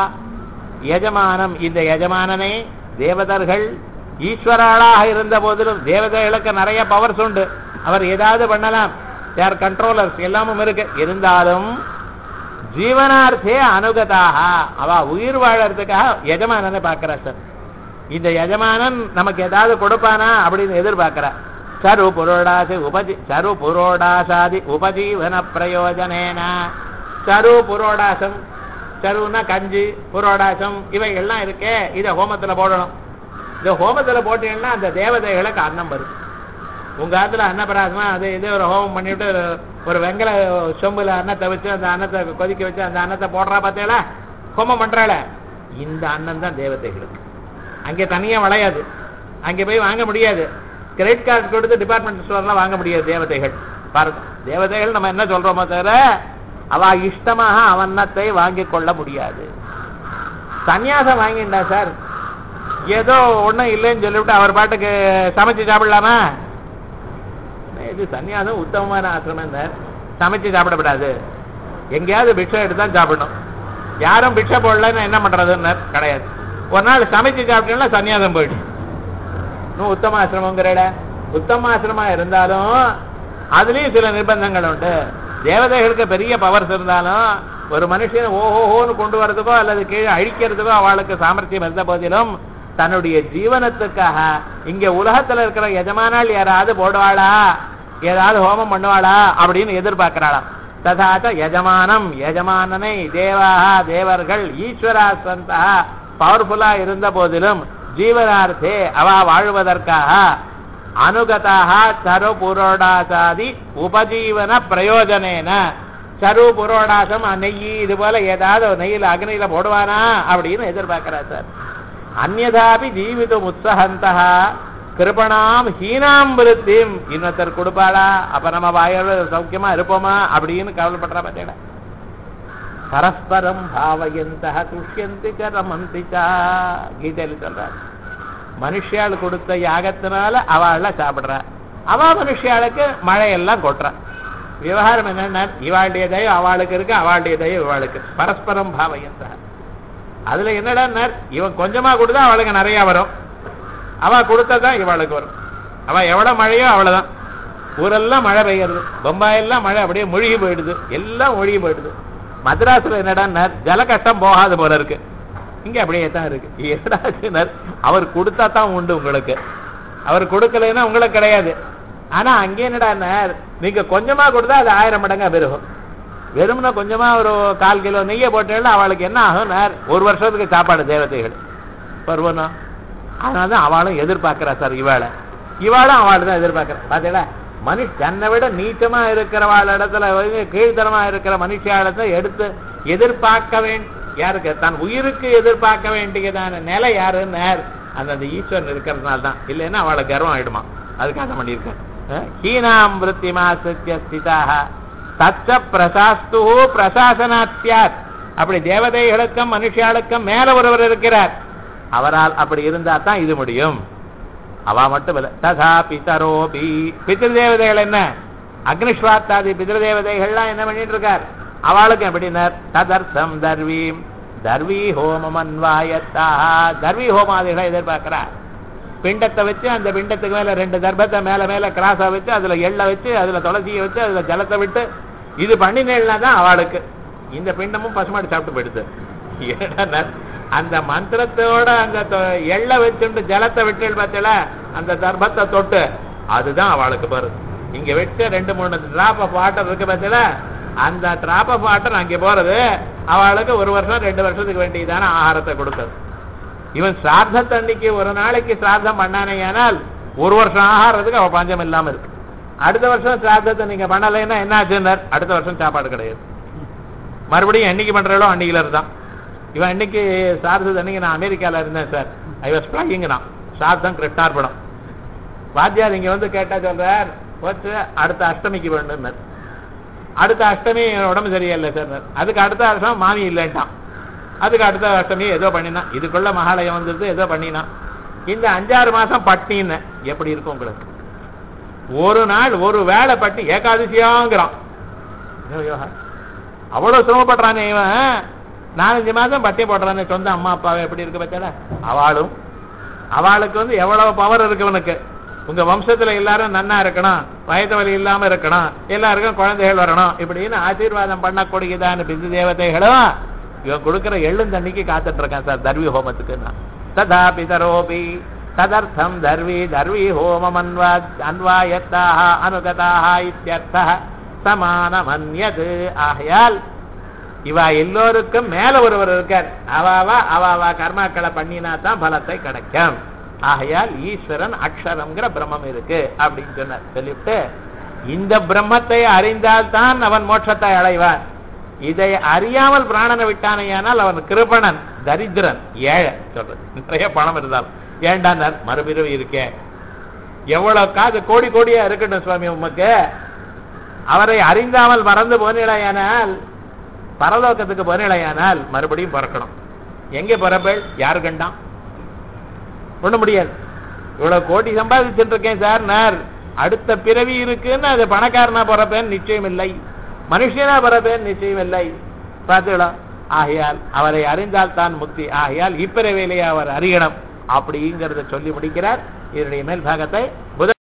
யஜமானம் இந்த யஜமானனை தேவதர்கள் ஈஸ்வராளாக இருந்த போதிலும் தேவதைகளுக்கு நிறைய பவர்ஸ் உண்டு அவர் ஏதாவது பண்ணலாம் தேர் கண்ட்ரோலர்ஸ் எல்லாமும் இருக்கு இருந்தாலும் ஜீவனார்த்தே அனுகதாக அவ உயிர் வாழறதுக்காக யஜமானனை பார்க்கிறா சார் இந்த யஜமானன் நமக்கு ஏதாவது கொடுப்பானா அப்படின்னு எதிர்பார்க்கிறா சரு புரோடாசி உபஜி சரு புரோடாசாதி உபஜீவன பிரயோஜனேன சரு புரோடாசம் சருன்னா கஞ்சி புரோடாசம் இவை எல்லாம் இருக்கே இதை ஹோமத்துல போடணும் இந்த ஹோமத்துல போட்டீங்கன்னா அந்த தேவதைகளுக்கு அன்னம் வரும் உங்க காலத்துல அன்னபிராசமா அது இது ஒரு ஹோமம் பண்ணிவிட்டு ஒரு வெங்கல சொம்புல அன்னத்தை வச்சு அந்த அன்னத்தை கொதிக்க வச்சு அந்த அன்னத்தை போடுறா பார்த்தீங்களா ஹோமம் பண்றாள இந்த அன்னம் தான் தேவதைகளுக்கு அங்கே தனியா வளையாது அங்கே போய் வாங்க முடியாது கிரெடிட் கார்டு கொடுத்து டிபார்ட்மெண்ட் ஸ்டோர்லாம் வாங்க முடியாது தேவதைகள் பாருங்க தேவதைகள் நம்ம என்ன சொல்றோமோ தவிர அவ இஷ்டமாக அவன்னத்தை வாங்கி கொள்ள முடியாது சன்னியாசம் வாங்கிண்டா சார் ஏதோ ஒண்ணும் இல்லைன்னு சொல்லிவிட்டு அவர் பாட்டுக்கு சமைச்சு சாப்பிடலாமா இது சன்னியாசம் உத்தமமான ஆசிரமம் சார் சமைச்சு சாப்பிடக்கூடாது எங்கேயாவது பிக்ஷை எடுத்து தான் சாப்பிடணும் யாரும் பிக்ஷை போடலன்னு என்ன பண்றதுன்னு கிடையாது ஒரு நாள் சமைச்சு சாப்பிட்டீங்கன்னா சன்னியாசம் போயிடுச்சு இன்னும் உத்தம ஆசிரமங்கிறட உத்தம ஆசிரமா இருந்தாலும் அதுலயும் சில நிர்பந்தங்கள் உண்டு தேவதைகளுக்கு பெரிய பவர்ஸ் இருந்தாலும் ஒரு மனுஷன் ஓஹோன்னு கொண்டு வரதுக்கோ அல்லது கீழே அழிக்கிறதுக்கோ அவளுக்கு சாமர்த்தியம் இருந்த போதிலும் தன்னுடைய ஜீவனத்துக்காக இங்க உலகத்துல இருக்கிற எஜமானால் யாராவது போடுவாளா ஏதாவது ஹோமம் பண்ணுவாளா அப்படின்னு எதிர்பார்க்கிறாளாம் ததாச்ச யஜமானம் யஜமானனை தேவாக தேவர்கள் ஈஸ்வரா சந்தா பவர்ஃபுல்லா இருந்த போதிலும் ஜீவனார்த்தே அவ வாழ்வதற்காக அனுகதாக சரு புரோடாசாதி உபஜீவன பிரயோஜனேன சரு புரோடாசம் நெய் இது போல ஏதாவது நெய்யில் அக்னியில போடுவானா அப்படின்னு எதிர்பார்க்கிறா சார் அந்நதாபி ஜீவிதம் உத்சகந்தா கிருபணாம் ஹீனாம் விருத்தியும் இன்னொருத்தர் கொடுப்பாளா அப்ப நம்ம வாயோட சௌக்கியமா இருப்போமா அப்படின்னு கவலைப்படுறா பார்த்தீங்களா பரஸ்பரம் பாவயந்த துஷ்யந்தி ரமந்தி கீதையில் சொல்றார் மனுஷியாள் கொடுத்த யாகத்தினால அவள சாப்பிடுறா அவ மனுஷியாளுக்கு மழையெல்லாம் கொட்டுறா விவகாரம் என்னன்னா இவாளுடைய தயம் அவளுக்கு இருக்கு அவளுடைய தயம் இவாளுக்கு பரஸ்பரம் பாவயந்த அதுல என்னடா இவன் கொஞ்சமா கொடுத்தா அவளுக்கு நிறைய வரும் அவ கொடுத்ததான் இவளுக்கு வரும் அவ எவ்வளவு மழையோ அவ்வளவுதான் ஊரெல்லாம் மழை பெய்யறது பொம்பாயெல்லாம் மழை அப்படியே மூழ்கி போயிடுது எல்லாம் மூழ்கி போயிடுது மദ്രാஸ்ல என்னடா ஜல கஷ்டம் போகாத போல இருக்கு இங்க அப்படியே தான் இருக்கு என்னடா அவர் கொடுத்தா தான் உண்டு உங்களுக்கு அவர் கொடுக்கலைன்னா உங்களுக்கு கிடையாது ஆனா அங்கே என்னடா நீங்க கொஞ்சமா கொடுத்தா அது ஆயிரம் மடங்கா பெருகும் வெறும்னா கொஞ்சமா ஒரு கால் கிலோ நெய்யை போட்டேன்னா அவளுக்கு என்ன ஆகும் ஒரு வருஷத்துக்கு சாப்பாடு தேவதைகள் பருவனா அதனாலதான் அவளும் எதிர்பார்க்கிறா சார் இவாளை இவாளும் அவள் தான் எதிர்பார்க்கிறா பாத்தீங்களா மனுஷ தன்னை விட நீச்சமா இருக்கிறவாள் இடத்துல வந்து கீழ்த்தரமா இருக்கிற மனுஷியாளத்தை எடுத்து எதிர்பார்க்க வேண்டிய யாருக்கு தன் உயிருக்கு எதிர்பார்க்க வேண்டியதான நிலை யாருன்னு அந்த அந்த ஈஸ்வரன் இருக்கிறதுனால தான் இல்லைன்னா அவளை கர்வம் ஆயிடுமா அதுக்காக பண்ணியிருக்கேன் ஹீனாம் விருத்திமா சத்திய ஸ்திதாக தச்ச பிரசாஸ்து பிரசாசனாத்தியாத் அப்படி தேவதைகளுக்கும் மனுஷியாளுக்கும் மேல ஒருவர் இருக்கிறார் அவரால் அப்படி இருந்தா தான் இது முடியும் அவ மட்டும் இல்ல ததா பிதரோபி பிதிரு தேவதைகள் என்ன அக்னிஸ்வாத்தாதி பிதிரு தேவதைகள்லாம் என்ன பண்ணிட்டு இருக்கார் அவளுக்கு எப்படினர் ததர்த்தம் தர்வீம் தர்வி ஹோமம் அன்வாயத்தா தர்வி ஹோமாதிகளை எதிர்பார்க்கிறார் பிண்டத்தை வச்சு அந்த பிண்டத்துக்கு மேல ரெண்டு தர்பத்தை மேல மேல கிராஸா வச்சு அதுல எள்ள வச்சு அதுல துளசியை வச்சு அதுல ஜலத்தை விட்டு இது பண்ணினேன்னா தான் அவளுக்கு இந்த பிண்டமும் பசுமாடு சாப்பிட்டு போயிடுது ஏன்னா அந்த மந்திரத்தோட அந்த எள்ள வச்சுட்டு ஜலத்தை விட்டு பார்த்தல அந்த தர்பத்தை தொட்டு அதுதான் அவளுக்கு பாரு இங்க வச்ச ரெண்டு மூணு டிராப் ஆஃப் வாட்டர் இருக்கு பார்த்தல அந்த டிராப் ஆஃப் வாட்டர் அங்கே போறது அவளுக்கு ஒரு வருஷம் ரெண்டு வருஷத்துக்கு வேண்டியதான ஆகாரத்தை கொடுக்குது இவன் சிரார்த்தத்தை அன்னைக்கு ஒரு நாளைக்கு சிரார்த்தம் பண்ணானேயானால் ஒரு வருஷம் ஆகாரத்துக்கு அவ பஞ்சம் இல்லாம இருக்கு அடுத்த வருஷம் சிரார்த்தத்தை நீங்க பண்ணலைன்னா என்ன ஆச்சுன்னார் அடுத்த வருஷம் சாப்பாடு கிடையாது மறுபடியும் என்னைக்கு பண்றாளோ அன்னைக்குல இருந்தான் இவன் இன்னைக்கு சார்த்தது அன்னைக்கு நான் அமெரிக்கால இருந்தேன் சார் ஐ வாஸ் பிளாகிங் நான் சார்த்தம் கிருஷ்ணார்பணம் வாத்தியார் இங்க வந்து கேட்டா சொல்றார் வச்சு அடுத்த அஷ்டமிக்கு வேணும்னார் அடுத்த அஷ்டமி உடம்பு சரியில்லை சார் அதுக்கு அடுத்த வருஷம் மாமி இல்லைன்ட்டான் அதுக்கு அடுத்த அஷ்டமி ஏதோ பண்ணினான் இதுக்குள்ள மகாலயம் வந்தது ஏதோ பண்ணினான் இந்த அஞ்சாறு மாசம் பட்டின்னு எப்படி இருக்கும் உங்களுக்கு ஒரு நாள் ஒரு வேலை பட்டி ஏகாதசியாங்கிறான் ஐயோ, ஐயோ. அவ்வளவு சிரமப்படுறானே இவன் நாலஞ்சு மாசம் பட்டி போடுறானே சொந்த அம்மா அப்பாவை எப்படி இருக்கு பச்சால அவளும் அவளுக்கு வந்து எவ்வளவு பவர் இருக்கு இவனுக்கு உங்க வம்சத்துல எல்லாரும் நன்னா இருக்கணும் வயது வலி இல்லாம இருக்கணும் எல்லாருக்கும் குழந்தைகள் வரணும் இப்படின்னு ஆசீர்வாதம் பண்ணக்கூடியதான பிந்து தேவதைகளும் இவன் கொடுக்கிற எள்ளும் தண்ணிக்கு காத்துட்டு இருக்கான் சார் தர்வி ஹோமத்துக்கு நான் ததா பிதரோபி ததர்த்தம் தர்வி தர்வி ஹோமம் அன்வா அன்வாயத்தாக அனுகதாக இத்தியர்த்த சமானமன்யது ஆகையால் இவ எல்லோருக்கும் மேல ஒருவர் இருக்கார் அவாவா அவாவா கர்மாக்களை பண்ணினா தான் பலத்தை கிடைக்கும் ஆகையால் ஈஸ்வரன் அக்ஷரம்ங்கிற பிரம்மம் இருக்கு அப்படின்னு சொன்னார் சொல்லிவிட்டு இந்த பிரம்மத்தை அறிந்தால் தான் அவன் மோட்சத்தை அடைவான் இதை அறியாமல் பிராணனை விட்டானையானால் அவன் கிருபணன் தரித்திரன் ஏழை சொல்றது நிறைய பணம் இருந்தால் ஏண்டானார் மறுபிறவி இருக்கே எவ்வளவு காது கோடி கோடியா இருக்கட்டும் சுவாமி உமக்கு அவரை அறிந்தாமல் மறந்து போனிலையானால் பரலோகத்துக்கு போனிலையானால் மறுபடியும் பிறக்கணும் எங்க பிறப்பேள் யாரு கண்டான் ஒண்ணு முடியாது இவ்வளவு கோடி சம்பாதிச்சுட்டு இருக்கேன் சார் நார் அடுத்த பிறவி இருக்குன்னு அது பணக்காரனா பிறப்பேன் நிச்சயம் இல்லை மனுஷனா பிறப்பேன் நிச்சயம் இல்லை பார்த்தீங்களா ஆகையால் அவரை அறிந்தால் தான் முக்தி ஆகையால் இப்பிறவிலேயே அவர் அறியணும் அப்படிங்கிறத சொல்லி முடிக்கிறார் இதனுடைய மேல் பாகத்தை புத